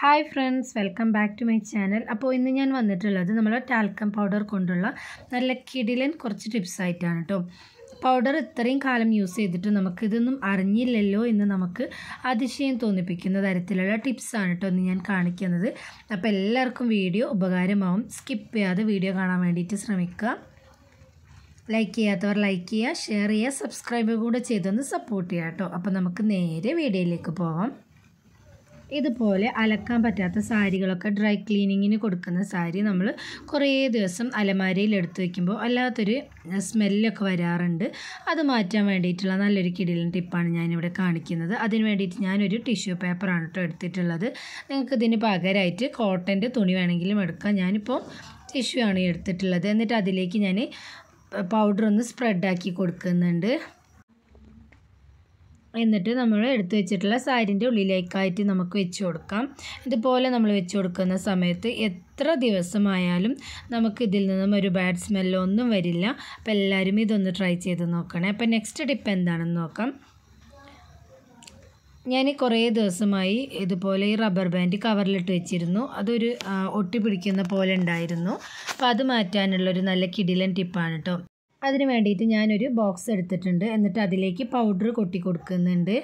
hi friends welcome back to my channel അപ്പോൾ ഇന്ന് ഞാൻ വന്നിട്ടുള്ളത് നമ്മൾ ടാൽക്കം പൗഡർ കൊണ്ടുള്ള നല്ല കിടിലൻ കുറച്ച് ടിപ്സ് ആയിട്ടാണ് കേട്ടോ പൗഡർ ഇത്രയും കാലം യൂസ് ചെയ്തിട്ട് നമുക്കിതൊന്നും അറിഞ്ഞില്ലല്ലോ എന്ന് നമുക്ക് അതിശയം തോന്നിപ്പിക്കുന്ന തരത്തിലുള്ള ടിപ്സാണ് കേട്ടോ ഇന്ന് ഞാൻ കാണിക്കുന്നത് അപ്പോൾ എല്ലാവർക്കും വീഡിയോ ഉപകാരമാവും സ്കിപ്പ് ചെയ്യാതെ വീഡിയോ കാണാൻ വേണ്ടിയിട്ട് ശ്രമിക്കുക ലൈക്ക് ചെയ്യാത്തവർ ലൈക്ക് ചെയ്യുക ഷെയർ ചെയ്യുക സബ്സ്ക്രൈബ് കൂടെ ചെയ്തൊന്ന് സപ്പോർട്ട് ചെയ്യുക കേട്ടോ അപ്പോൾ നമുക്ക് നേരെ വീഡിയോയിലേക്ക് പോവാം ഇതുപോലെ അലക്കാൻ പറ്റാത്ത സാരികളൊക്കെ ഡ്രൈ ക്ലീനിങ്ങിന് കൊടുക്കുന്ന സാരി നമ്മൾ കുറേ ദിവസം അലമാരയിൽ എടുത്തു വയ്ക്കുമ്പോൾ അല്ലാത്തൊരു സ്മെല്ലൊക്കെ വരാറുണ്ട് അത് മാറ്റാൻ വേണ്ടിയിട്ടുള്ള നല്ലൊരു കിടിലൻ ടിപ്പാണ് ഞാനിവിടെ കാണിക്കുന്നത് അതിന് വേണ്ടിയിട്ട് ഞാനൊരു ടിഷ്യൂ പേപ്പറാണ് കേട്ടോ എടുത്തിട്ടുള്ളത് നിങ്ങൾക്ക് ഇതിന് പകരമായിട്ട് കോട്ടൻ്റെ തുണി വേണമെങ്കിലും എടുക്കാം ഞാനിപ്പോൾ ടിഷ്യൂ ആണ് എടുത്തിട്ടുള്ളത് എന്നിട്ട് അതിലേക്ക് ഞാൻ പൗഡർ ഒന്ന് സ്പ്രെഡാക്കി കൊടുക്കുന്നുണ്ട് എന്നിട്ട് നമ്മൾ എടുത്തു വെച്ചിട്ടുള്ള സാരിൻ്റെ ഉള്ളിലേക്കായിട്ട് നമുക്ക് വെച്ച് കൊടുക്കാം ഇതുപോലെ നമ്മൾ വെച്ച് കൊടുക്കുന്ന സമയത്ത് എത്ര ദിവസമായാലും നമുക്ക് ഇതിൽ നിന്നും ഒരു ബാഡ് സ്മെല്ലോ ഒന്നും വരില്ല അപ്പോൾ എല്ലാവരും ഇതൊന്ന് ട്രൈ ചെയ്ത് നോക്കണേ അപ്പോൾ നെക്സ്റ്റ് ടിപ്പ് എന്താണെന്ന് നോക്കാം ഞാൻ കുറേ ദിവസമായി ഇതുപോലെ ഈ റബ്ബർ ബാൻഡ് കവറിലിട്ട് വെച്ചിരുന്നു അതൊരു ഒട്ടി പിടിക്കുന്ന പോലെ ഉണ്ടായിരുന്നു അപ്പോൾ അത് മാറ്റാനുള്ളൊരു നല്ല കിടിലൻ ടിപ്പാണ് കേട്ടോ അതിന് വേണ്ടിയിട്ട് ഞാനൊരു ബോക്സ് എടുത്തിട്ടുണ്ട് എന്നിട്ട് അതിലേക്ക് പൗഡർ കൊട്ടി കൊടുക്കുന്നുണ്ട്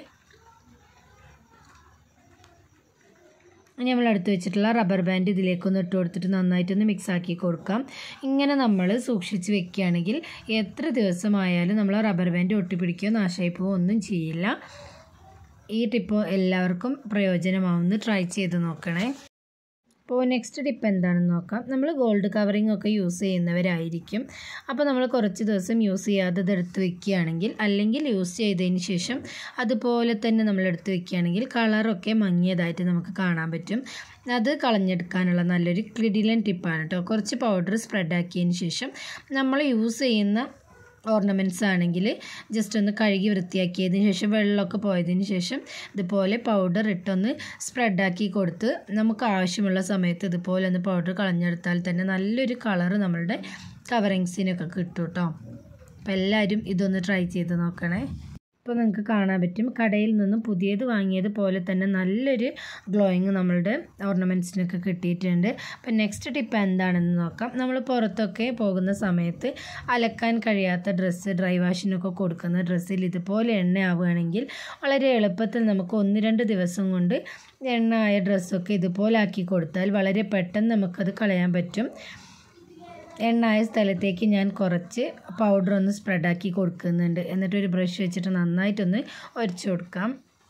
നമ്മൾ എടുത്ത് വെച്ചിട്ടുള്ള റബ്ബർ ബാൻഡ് ഇതിലേക്കൊന്ന് ഇട്ട് കൊടുത്തിട്ട് നന്നായിട്ടൊന്ന് മിക്സ് ആക്കി കൊടുക്കാം ഇങ്ങനെ നമ്മൾ സൂക്ഷിച്ച് വെക്കുകയാണെങ്കിൽ എത്ര ദിവസമായാലും നമ്മൾ റബ്ബർ ബാൻഡ് ഒട്ടിപ്പിടിക്കുകയോ നാശമായി പോവുകയോ ഒന്നും ചെയ്യില്ല ഈ ടിപ്പ് എല്ലാവർക്കും പ്രയോജനമാവുമെന്ന് ട്രൈ ചെയ്ത് നോക്കണേ അപ്പോൾ നെക്സ്റ്റ് ടിപ്പ് എന്താണെന്ന് നോക്കാം നമ്മൾ ഗോൾഡ് കവറിങ് ഒക്കെ യൂസ് ചെയ്യുന്നവരായിരിക്കും അപ്പോൾ നമ്മൾ കുറച്ച് ദിവസം യൂസ് ചെയ്യാതെ ഇതെടുത്ത് വെക്കുകയാണെങ്കിൽ അല്ലെങ്കിൽ യൂസ് ചെയ്തതിന് ശേഷം അതുപോലെ തന്നെ നമ്മൾ എടുത്ത് വെക്കുകയാണെങ്കിൽ കളറൊക്കെ മങ്ങിയതായിട്ട് നമുക്ക് കാണാൻ പറ്റും അത് കളഞ്ഞെടുക്കാനുള്ള നല്ലൊരു ക്രിഡിലൻ ടിപ്പാണ് കേട്ടോ കുറച്ച് പൗഡർ സ്പ്രെഡ് ആക്കിയതിന് ശേഷം നമ്മൾ യൂസ് ചെയ്യുന്ന ഓർണമെൻറ്റ്സ് ആണെങ്കിൽ ജസ്റ്റ് ഒന്ന് കഴുകി വൃത്തിയാക്കിയതിന് ശേഷം വെള്ളമൊക്കെ പോയതിന് ശേഷം ഇതുപോലെ പൗഡർ ഇട്ടൊന്ന് സ്പ്രെഡാക്കി കൊടുത്ത് നമുക്ക് ആവശ്യമുള്ള സമയത്ത് ഇതുപോലെ ഒന്ന് പൗഡർ കളഞ്ഞെടുത്താൽ തന്നെ നല്ലൊരു കളറ് നമ്മളുടെ കവറിങ്സിനൊക്കെ കിട്ടും കേട്ടോ അപ്പോൾ എല്ലാവരും ഇതൊന്ന് ട്രൈ ചെയ്ത് നോക്കണേ ഇപ്പോൾ നിങ്ങൾക്ക് കാണാൻ പറ്റും കടയിൽ നിന്നും പുതിയത് വാങ്ങിയത് പോലെ തന്നെ നല്ലൊരു ഗ്ലോയിങ് നമ്മളുടെ ഓർണമെൻറ്റ്സിനൊക്കെ കിട്ടിയിട്ടുണ്ട് അപ്പോൾ നെക്സ്റ്റ് ടിപ്പ് എന്താണെന്ന് നോക്കാം നമ്മൾ പുറത്തൊക്കെ പോകുന്ന സമയത്ത് അലക്കാൻ കഴിയാത്ത ഡ്രസ്സ് ഡ്രൈ വാഷിനൊക്കെ കൊടുക്കുന്ന ഡ്രസ്സിൽ ഇതുപോലെ എണ്ണ ആവുകയാണെങ്കിൽ വളരെ എളുപ്പത്തിൽ നമുക്ക് ഒന്ന് രണ്ട് ദിവസം കൊണ്ട് എണ്ണ ആയ ഡ്രസ്സൊക്കെ ഇതുപോലെ ആക്കി കൊടുത്താൽ വളരെ പെട്ടെന്ന് നമുക്കത് കളയാൻ പറ്റും എണ്ണായ സ്ഥലത്തേക്ക് ഞാൻ കുറച്ച് പൗഡർ ഒന്ന് സ്പ്രെഡാക്കി കൊടുക്കുന്നുണ്ട് എന്നിട്ടൊരു ബ്രഷ് വെച്ചിട്ട് നന്നായിട്ടൊന്ന് ഒരച്ചു കൊടുക്കാം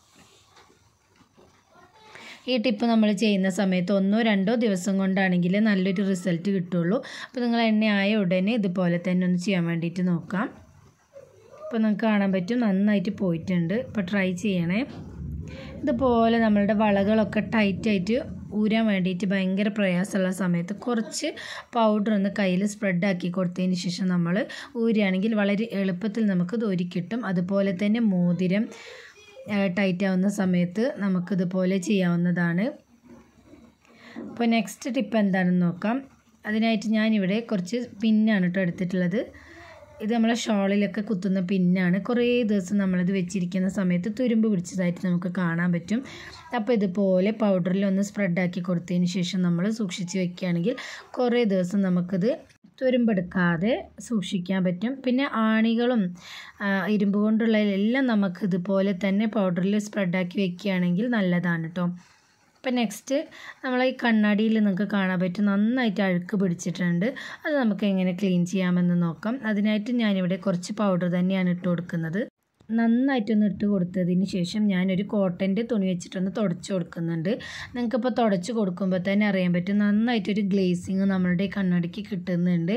ഈ ടിപ്പ് നമ്മൾ ചെയ്യുന്ന സമയത്ത് ഒന്നോ രണ്ടോ ദിവസം കൊണ്ടാണെങ്കിൽ നല്ലൊരു റിസൾട്ട് കിട്ടുള്ളൂ അപ്പോൾ നിങ്ങൾ എണ്ണയായ ഉടനെ ഇതുപോലെ തന്നെ ഒന്ന് ചെയ്യാൻ വേണ്ടിയിട്ട് നോക്കാം ഇപ്പോൾ നിങ്ങൾക്ക് കാണാൻ പറ്റും നന്നായിട്ട് പോയിട്ടുണ്ട് ഇപ്പോൾ ട്രൈ ചെയ്യണേ ഇതുപോലെ നമ്മളുടെ വളകളൊക്കെ ടൈറ്റായിട്ട് ഊരാൻ വേണ്ടിയിട്ട് ഭയങ്കര പ്രയാസമുള്ള സമയത്ത് കുറച്ച് പൗഡർ ഒന്ന് കയ്യിൽ സ്പ്രെഡാക്കി കൊടുത്തതിന് ശേഷം നമ്മൾ ഊരുകയാണെങ്കിൽ വളരെ എളുപ്പത്തിൽ നമുക്ക് ഇത് കിട്ടും അതുപോലെ തന്നെ മോതിരം ടൈറ്റ് ആവുന്ന സമയത്ത് നമുക്കിതുപോലെ ചെയ്യാവുന്നതാണ് അപ്പോൾ നെക്സ്റ്റ് ടിപ്പ് എന്താണെന്ന് നോക്കാം അതിനായിട്ട് ഞാനിവിടെ കുറച്ച് പിന്നാണ് കേട്ടോ എടുത്തിട്ടുള്ളത് ഇത് നമ്മളെ ഷോളിലൊക്കെ കുത്തുന്ന പിന്നാണ് കുറേ ദിവസം നമ്മളിത് വെച്ചിരിക്കുന്ന സമയത്ത് തുരുമ്പ് പിടിച്ചതായിട്ട് നമുക്ക് കാണാൻ പറ്റും അപ്പോൾ ഇതുപോലെ പൗഡറിൽ ഒന്ന് സ്പ്രെഡാക്കി കൊടുത്തതിന് ശേഷം നമ്മൾ സൂക്ഷിച്ച് വെക്കുകയാണെങ്കിൽ കുറേ ദിവസം നമുക്കിത് തുരുമ്പെടുക്കാതെ സൂക്ഷിക്കാൻ പറ്റും പിന്നെ ആണികളും ഇരുമ്പ് കൊണ്ടുള്ള എല്ലാം നമുക്ക് ഇതുപോലെ തന്നെ പൗഡറിൽ സ്പ്രെഡാക്കി വെക്കുകയാണെങ്കിൽ നല്ലതാണ് കേട്ടോ ഇപ്പം നെക്സ്റ്റ് നമ്മൾ ഈ കണ്ണാടിയിൽ നിങ്ങൾക്ക് കാണാൻ പറ്റും നന്നായിട്ട് അഴുക്ക് പിടിച്ചിട്ടുണ്ട് അത് നമുക്ക് എങ്ങനെ ക്ലീൻ ചെയ്യാമെന്ന് നോക്കാം അതിനായിട്ട് ഞാനിവിടെ കുറച്ച് പൗഡർ തന്നെയാണ് ഇട്ട് കൊടുക്കുന്നത് നന്നായിട്ടൊന്ന് ഇട്ട് കൊടുത്തതിന് ശേഷം ഞാനൊരു കോട്ടൻ്റെ തുണി വെച്ചിട്ടൊന്ന് തുടച്ച് കൊടുക്കുന്നുണ്ട് നിങ്ങൾക്കിപ്പോൾ തുടച്ച് കൊടുക്കുമ്പോൾ തന്നെ അറിയാൻ പറ്റും നന്നായിട്ടൊരു ഗ്ലേസിങ് നമ്മളുടെ കണ്ണാടിക്ക് കിട്ടുന്നുണ്ട്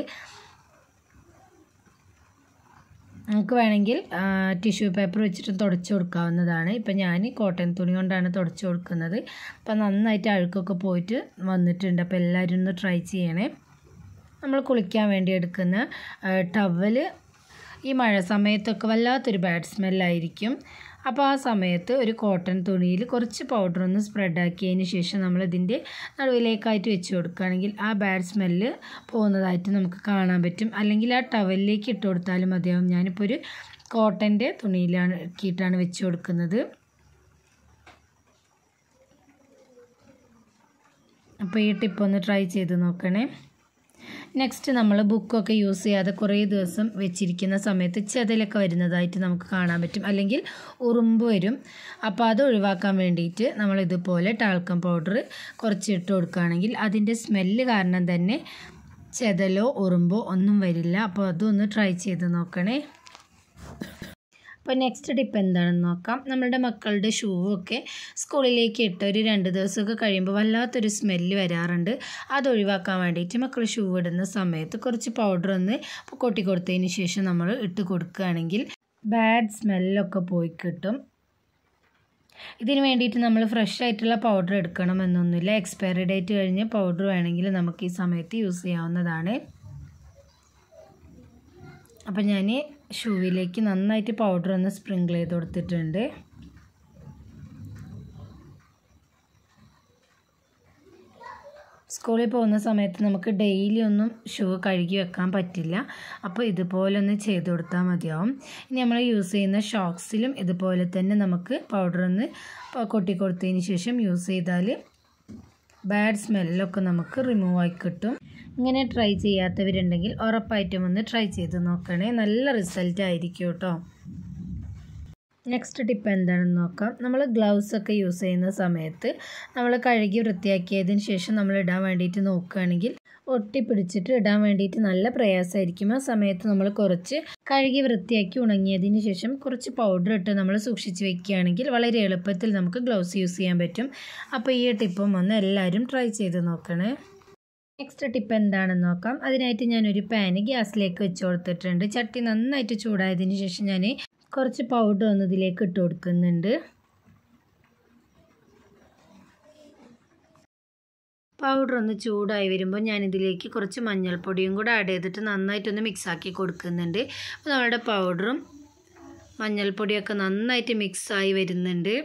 നമുക്ക് വേണമെങ്കിൽ ടിഷ്യൂ പേപ്പർ വെച്ചിട്ട് തുടച്ച് കൊടുക്കാവുന്നതാണ് ഇപ്പം ഞാൻ കോട്ടൺ തുണി കൊണ്ടാണ് തുടച്ച് കൊടുക്കുന്നത് അപ്പം നന്നായിട്ട് അഴുക്കൊക്കെ പോയിട്ട് വന്നിട്ടുണ്ട് അപ്പോൾ എല്ലാവരും ഒന്ന് ട്രൈ ചെയ്യണേ നമ്മൾ കുളിക്കാൻ വേണ്ടി എടുക്കുന്ന ടവൽ ഈ മഴ സമയത്തൊക്കെ വല്ലാത്തൊരു ബാഡ് സ്മെല്ലായിരിക്കും അപ്പോൾ ആ സമയത്ത് ഒരു കോട്ടൺ തുണിയിൽ കുറച്ച് പൗഡർ ഒന്ന് സ്പ്രെഡാക്കിയതിന് ശേഷം നമ്മൾ ഇതിൻ്റെ നടുവിലേക്കായിട്ട് വെച്ച് കൊടുക്കുകയാണെങ്കിൽ ആ ബാഡ് സ്മെല്ല് പോകുന്നതായിട്ട് നമുക്ക് കാണാൻ പറ്റും അല്ലെങ്കിൽ ആ ടവലിലേക്ക് ഇട്ട് കൊടുത്താലും മതിയാവും ഞാനിപ്പോൾ ഒരു കോട്ടൻ്റെ തുണിയിലാണ് ഇറക്കിയിട്ടാണ് വെച്ച് കൊടുക്കുന്നത് അപ്പോൾ ഈ ടിപ്പ് ഒന്ന് ട്രൈ ചെയ്ത് നോക്കണേ നെക്സ്റ്റ് നമ്മൾ ബുക്കൊക്കെ യൂസ് ചെയ്യാതെ കുറേ ദിവസം വെച്ചിരിക്കുന്ന സമയത്ത് ചെതലൊക്കെ വരുന്നതായിട്ട് നമുക്ക് കാണാൻ പറ്റും അല്ലെങ്കിൽ ഉറുമ്പ് വരും അപ്പോൾ അത് ഒഴിവാക്കാൻ വേണ്ടിയിട്ട് നമ്മൾ ഇതുപോലെ ടാൽക്കം പൗഡർ കുറച്ച് ഇട്ട് കൊടുക്കുകയാണെങ്കിൽ അതിൻ്റെ സ്മെല്ല് കാരണം തന്നെ ചെതലോ ഉറുമ്പോ ഒന്നും വരില്ല അപ്പോൾ അതൊന്ന് ട്രൈ ചെയ്ത് നോക്കണേ അപ്പോൾ നെക്സ്റ്റ് ടിപ്പ് എന്താണെന്ന് നോക്കാം നമ്മളുടെ മക്കളുടെ ഷൂ ഒക്കെ സ്കൂളിലേക്ക് ഇട്ട് ഒരു രണ്ട് ദിവസമൊക്കെ കഴിയുമ്പോൾ വല്ലാത്തൊരു സ്മെല്ല് വരാറുണ്ട് അത് ഒഴിവാക്കാൻ വേണ്ടിയിട്ട് മക്കൾ ഷൂ ഇടുന്ന സമയത്ത് കുറച്ച് പൗഡർ ഒന്ന് കൊട്ടി കൊടുത്തതിന് ശേഷം നമ്മൾ ഇട്ട് കൊടുക്കുകയാണെങ്കിൽ ബാഡ് സ്മെല്ലൊക്കെ പോയി കിട്ടും ഇതിന് വേണ്ടിയിട്ട് നമ്മൾ ഫ്രഷ് ആയിട്ടുള്ള പൗഡർ എടുക്കണം എന്നൊന്നുമില്ല എക്സ്പയറി ഡേറ്റ് കഴിഞ്ഞ പൗഡർ വേണമെങ്കിൽ നമുക്ക് ഈ സമയത്ത് യൂസ് ചെയ്യാവുന്നതാണ് അപ്പം ഞാൻ ഷൂവിലേക്ക് നന്നായിട്ട് പൗഡർ ഒന്ന് സ്പ്രിങ്കിൾ ചെയ്ത് കൊടുത്തിട്ടുണ്ട് സ്കൂളിൽ പോകുന്ന സമയത്ത് നമുക്ക് ഡെയിലി ഒന്നും ഷൂ കഴുകി വെക്കാൻ പറ്റില്ല അപ്പോൾ ഇതുപോലെ ഒന്ന് ചെയ്ത് കൊടുത്താൽ മതിയാവും ഇനി നമ്മൾ യൂസ് ചെയ്യുന്ന ഷോക്സിലും ഇതുപോലെ തന്നെ നമുക്ക് പൗഡർ ഒന്ന് കൊട്ടി കൊടുത്തതിന് ശേഷം യൂസ് ചെയ്താൽ ബാഡ് സ്മെല്ലൊക്കെ നമുക്ക് റിമൂവ് ആയി കിട്ടും ഇങ്ങനെ ട്രൈ ചെയ്യാത്തവരുണ്ടെങ്കിൽ ഉറപ്പായിട്ടും ഒന്ന് ട്രൈ ചെയ്ത് നോക്കണേ നല്ല റിസൾട്ട് ആയിരിക്കും കേട്ടോ നെക്സ്റ്റ് ടിപ്പ് എന്താണെന്ന് നോക്കാം നമ്മൾ ഗ്ലൗസ് ഒക്കെ യൂസ് ചെയ്യുന്ന സമയത്ത് നമ്മൾ കഴുകി വൃത്തിയാക്കിയതിന് ശേഷം നമ്മൾ ഇടാൻ വേണ്ടിയിട്ട് നോക്കുകയാണെങ്കിൽ ഒട്ടിപ്പിടിച്ചിട്ട് ഇടാൻ വേണ്ടിയിട്ട് നല്ല പ്രയാസമായിരിക്കും ആ സമയത്ത് നമ്മൾ കുറച്ച് കഴുകി വൃത്തിയാക്കി ഉണങ്ങിയതിന് ശേഷം കുറച്ച് പൗഡർ ഇട്ട് നമ്മൾ സൂക്ഷിച്ച് വെക്കുകയാണെങ്കിൽ വളരെ എളുപ്പത്തിൽ നമുക്ക് ഗ്ലൗസ് യൂസ് ചെയ്യാൻ പറ്റും അപ്പോൾ ഈ ടിപ്പും ഒന്ന് എല്ലാവരും ട്രൈ ചെയ്ത് നോക്കണേ നെക്സ്റ്റ് ടിപ്പ് എന്താണെന്ന് നോക്കാം അതിനായിട്ട് ഞാനൊരു പാന് ഗ്യാസിലേക്ക് വെച്ച് കൊടുത്തിട്ടുണ്ട് ചട്ടി നന്നായിട്ട് ചൂടായതിന് ശേഷം ഞാൻ കുറച്ച് പൗഡർ ഒന്ന് ഇതിലേക്ക് ഇട്ട് കൊടുക്കുന്നുണ്ട് പൗഡർ ഒന്ന് ചൂടായി വരുമ്പോൾ ഞാനിതിലേക്ക് കുറച്ച് മഞ്ഞൾപ്പൊടിയും കൂടെ ആഡ് ചെയ്തിട്ട് നന്നായിട്ടൊന്ന് മിക്സാക്കി കൊടുക്കുന്നുണ്ട് അപ്പോൾ നമ്മുടെ പൗഡറും മഞ്ഞൾപ്പൊടിയൊക്കെ നന്നായിട്ട് മിക്സായി വരുന്നുണ്ട്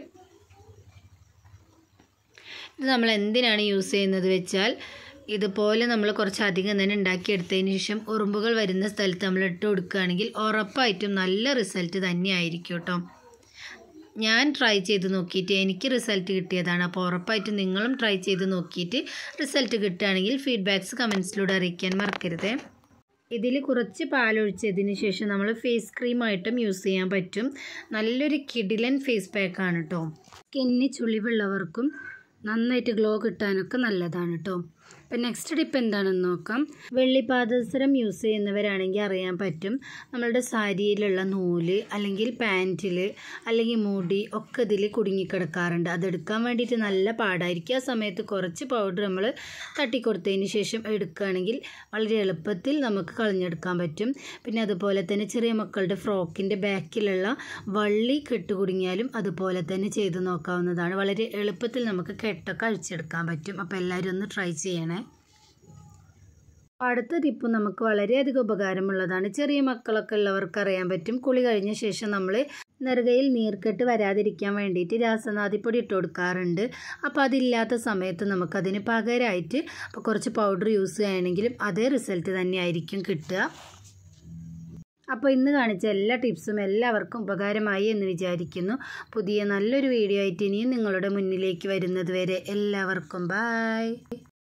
ഇത് നമ്മൾ എന്തിനാണ് യൂസ് ചെയ്യുന്നത് വെച്ചാൽ ഇതുപോലെ നമ്മൾ കുറച്ച് അധികം തന്നെ ഉണ്ടാക്കിയെടുത്തതിന് ശേഷം ഉറുമ്പുകൾ വരുന്ന സ്ഥലത്ത് നമ്മൾ ഇട്ട് കൊടുക്കുകയാണെങ്കിൽ ഉറപ്പായിട്ടും നല്ല റിസൾട്ട് തന്നെയായിരിക്കും കേട്ടോ ഞാൻ ട്രൈ ചെയ്ത് നോക്കിയിട്ട് എനിക്ക് റിസൾട്ട് കിട്ടിയതാണ് അപ്പോൾ ഉറപ്പായിട്ടും നിങ്ങളും ട്രൈ ചെയ്ത് നോക്കിയിട്ട് റിസൾട്ട് കിട്ടുകയാണെങ്കിൽ ഫീഡ്ബാക്ക്സ് കമൻസിലൂടെ അറിയിക്കാൻ മറക്കരുത് ഇതിൽ കുറച്ച് പാലൊഴിച്ചതിന് ശേഷം നമ്മൾ ഫേസ് ക്രീമായിട്ടും യൂസ് ചെയ്യാൻ പറ്റും നല്ലൊരു കിഡിലൻ ഫേസ് പാക്കാണ് കേട്ടോ സ്കിന്നിന് ചുളിവുള്ളവർക്കും നന്നായിട്ട് ഗ്ലോ കിട്ടാനൊക്കെ നല്ലതാണ് കേട്ടോ അപ്പം നെക്സ്റ്റ് ടിപ്പ് എന്താണെന്ന് നോക്കാം വെള്ളിപ്പാദസരം യൂസ് ചെയ്യുന്നവരാണെങ്കിൽ അറിയാൻ പറ്റും നമ്മളുടെ സാരിയിലുള്ള നൂല് അല്ലെങ്കിൽ പാൻറ്റിൽ അല്ലെങ്കിൽ മുടി ഒക്കെ ഇതിൽ കുടുങ്ങിക്കിടക്കാറുണ്ട് അതെടുക്കാൻ വേണ്ടിയിട്ട് നല്ല പാടായിരിക്കും ആ സമയത്ത് കുറച്ച് പൗഡർ നമ്മൾ തട്ടിക്കൊടുത്തതിന് ശേഷം എടുക്കുകയാണെങ്കിൽ വളരെ എളുപ്പത്തിൽ നമുക്ക് കളഞ്ഞെടുക്കാൻ പറ്റും പിന്നെ അതുപോലെ തന്നെ ചെറിയ മക്കളുടെ ഫ്രോക്കിൻ്റെ ബാക്കിലുള്ള വള്ളി കെട്ടുകുടുങ്ങിയാലും അതുപോലെ തന്നെ ചെയ്ത് നോക്കാവുന്നതാണ് വളരെ എളുപ്പത്തിൽ നമുക്ക് കെട്ടൊക്കെ അഴിച്ചെടുക്കാൻ പറ്റും അപ്പോൾ എല്ലാവരും ഒന്ന് ട്രൈ ചെയ്യണേ അടുത്ത ടിപ്പ് നമുക്ക് വളരെയധികം ഉപകാരമുള്ളതാണ് ചെറിയ മക്കളൊക്കെ ഉള്ളവർക്ക് അറിയാൻ പറ്റും കുളി കഴിഞ്ഞ ശേഷം നമ്മൾ നെറുകയിൽ നീർക്കെട്ട് വരാതിരിക്കാൻ വേണ്ടിയിട്ട് രാസനാദിപ്പൊടി ഇട്ട് കൊടുക്കാറുണ്ട് അപ്പോൾ അതില്ലാത്ത സമയത്ത് നമുക്കതിന് പകരമായിട്ട് അപ്പോൾ കുറച്ച് പൗഡർ യൂസ് ചെയ്യുകയാണെങ്കിലും അതേ റിസൾട്ട് തന്നെയായിരിക്കും കിട്ടുക അപ്പോൾ ഇന്ന് കാണിച്ച എല്ലാ ടിപ്സും എല്ലാവർക്കും ഉപകാരമായി എന്ന് വിചാരിക്കുന്നു പുതിയ നല്ലൊരു വീഡിയോ ആയിട്ട് ഇനിയും നിങ്ങളുടെ മുന്നിലേക്ക് വരുന്നത് വരെ എല്ലാവർക്കും ബായ്